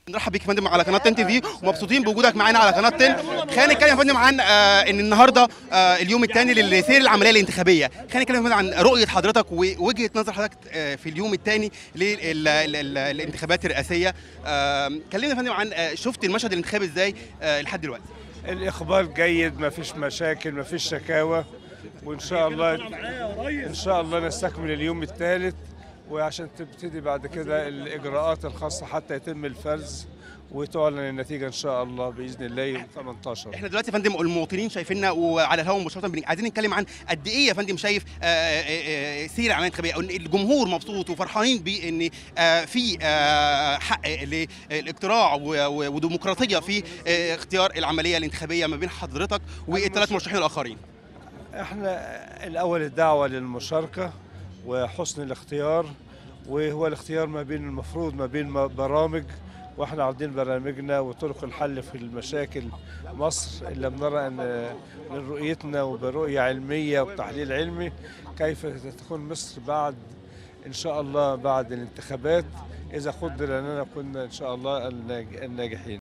نرحب بيك يا فندم على قناه 10 تي في ومبسوطين بوجودك معانا على قناه 10 خلينا نتكلم يا فندم عن آه ان النهارده آه اليوم الثاني لسير العمليه الانتخابيه خلينا نتكلم يا فندم عن رؤيه حضرتك ووجهه نظر حضرتك آه في اليوم الثاني للانتخابات الرئاسيه آه كلمنا يا فندم عن آه شفت المشهد الانتخابي ازاي آه لحد دلوقتي الاقبال جيد ما فيش مشاكل ما فيش شكاوى وان شاء الله ان شاء الله نستكمل اليوم الثالث وعشان تبتدي بعد كده الاجراءات الخاصه حتى يتم الفرز وتعلن النتيجه ان شاء الله باذن الله يوم 18 احنا دلوقتي يا فندم المواطنين شايفيننا وعلى الهواء مباشره بن- عايزين نتكلم عن قد ايه يا فندم شايف آه، آه، آه، سير العمليه الانتخابيه أو إن الجمهور مبسوط وفرحانين بان آه، في آه، حق للاقتراع و- و- وديمقراطيه في آه، اختيار العمليه الانتخابيه ما بين حضرتك والثلاث مرشحين الاخرين احنا الاول الدعوه للمشاركه وحسن الاختيار وهو الاختيار ما بين المفروض ما بين م- برامج واحنا عارضين برامجنا وطرق الحل في المشاكل مصر الا بنرى ان من رؤيتنا وبرؤيه علميه وتحليل علمي كيف تكون مصر بعد ان شاء الله بعد الانتخابات اذا قدر لنا كنا ان شاء الله الناج- الناجحين